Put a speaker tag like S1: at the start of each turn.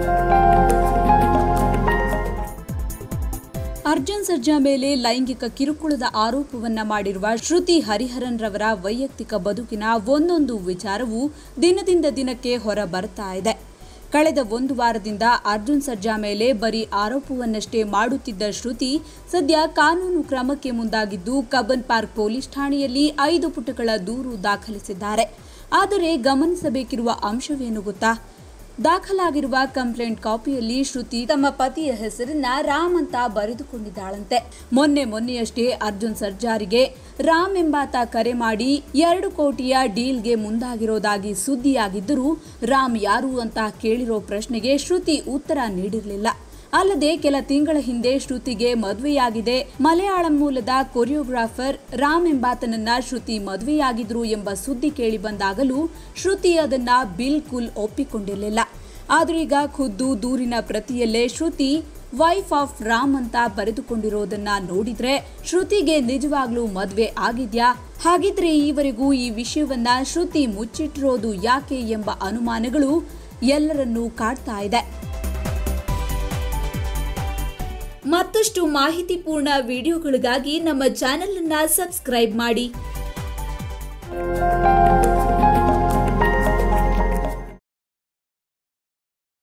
S1: ಅರ್ಜುನ್ ಸರ್ಜಾ ಮೇಲೆ ಲೈಂಗಿಕ ಕಿರುಕುಳದ ಆರೋಪವನ್ನ ಮಾಡಿರುವ ಶ್ರುತಿ ಹರಿಹರನ್ ರವರ ವೈಯಕ್ತಿಕ ಬದುಕಿನ ಒಂದೊಂದು ವಿಚಾರವು ದಿನದಿಂದ ದಿನಕ್ಕೆ ಹೊರ ಬರ್ತಾ ಇದೆ ಕಳೆದ ಒಂದು ವಾರದಿಂದ ಅರ್ಜುನ್ ಸರ್ಜಾ ಮೇಲೆ ಬರೀ ಆರೋಪವನ್ನಷ್ಟೇ ಮಾಡುತ್ತಿದ್ದ ಶ್ರುತಿ ಸದ್ಯ ಕಾನೂನು ಕ್ರಮಕ್ಕೆ ಮುಂದಾಗಿದ್ದು ಕಬ್ಬನ್ ಪಾರ್ಕ್ ಪೊಲೀಸ್ ಠಾಣೆಯಲ್ಲಿ ಐದು ಪುಟಗಳ ದೂರು ದಾಖಲಿಸಿದ್ದಾರೆ ಆದರೆ ಗಮನಿಸಬೇಕಿರುವ ಅಂಶವೇನು ಗೊತ್ತಾ ದಾಖಲಾಗಿರುವ ಕಂಪ್ಲೇಂಟ್ ಕಾಪಿಯಲ್ಲಿ ಶ್ರುತಿ ತಮ್ಮ ಪತಿಯ ಹೆಸರನ್ನ ರಾಮ್ ಅಂತ ಬರೆದುಕೊಂಡಿದ್ದಾಳಂತೆ ಮೊನ್ನೆ ಮೊನ್ನೆಯಷ್ಟೇ ಅರ್ಜುನ್ ಸರ್ಜಾರಿಗೆ ರಾಮ್ ಎಂಬಾತ ಕರೆ ಮಾಡಿ ಎರಡು ಕೋಟಿಯ ಡೀಲ್ಗೆ ಮುಂದಾಗಿರೋದಾಗಿ ಸುದ್ದಿಯಾಗಿದ್ದರೂ ರಾಮ್ ಯಾರು ಅಂತ ಕೇಳಿರೋ ಪ್ರಶ್ನೆಗೆ ಶ್ರುತಿ ಉತ್ತರ ನೀಡಿರಲಿಲ್ಲ ಅಲ್ಲದೆ ಕೆಲ ತಿಂಗಳ ಹಿಂದೆ ಶ್ರುತಿಗೆ ಮದುವೆಯಾಗಿದೆ ಮಲಯಾಳಂ ಮೂಲದ ಕೊರಿಯೋಗ್ರಾಫರ್ ರಾಮ್ ಎಂಬಾತನನ್ನ ಶ್ರುತಿ ಮದುವೆಯಾಗಿದ್ರು ಎಂಬ ಸುದ್ದಿ ಕೇಳಿ ಬಂದಾಗಲೂ ಶ್ರುತಿ ಅದನ್ನ ಬಿಲ್ಕುಲ್ ಒಪ್ಪಿಕೊಂಡಿರಲಿಲ್ಲ ಆದ್ರೆ ಈಗ ಖುದ್ದು ದೂರಿನ ಪ್ರತಿಯಲ್ಲೇ ಶ್ರುತಿ ವೈಫ್ ಆಫ್ ರಾಮ್ ಅಂತ ಬರೆದುಕೊಂಡಿರೋದನ್ನ ನೋಡಿದ್ರೆ ಶ್ರುತಿಗೆ ನಿಜವಾಗ್ಲೂ ಮದ್ವೆ ಆಗಿದ್ಯಾ ಹಾಗಿದ್ರೆ ಈವರೆಗೂ ಈ ವಿಷಯವನ್ನ ಶ್ರುತಿ ಮುಚ್ಚಿಟ್ಟಿರೋದು ಯಾಕೆ ಎಂಬ ಅನುಮಾನಗಳು ಎಲ್ಲರನ್ನೂ ಕಾಡ್ತಾ ಇದೆ ಮತ್ತಷ್ಟು ಮಾಹಿತಿಪೂರ್ಣ ವಿಡಿಯೋಗಳಿಗಾಗಿ ನಮ್ಮ ಚಾನೆಲ್ ಅನ್ನ ಸಬ್ಸ್ಕ್ರೈಬ್ ಮಾಡಿ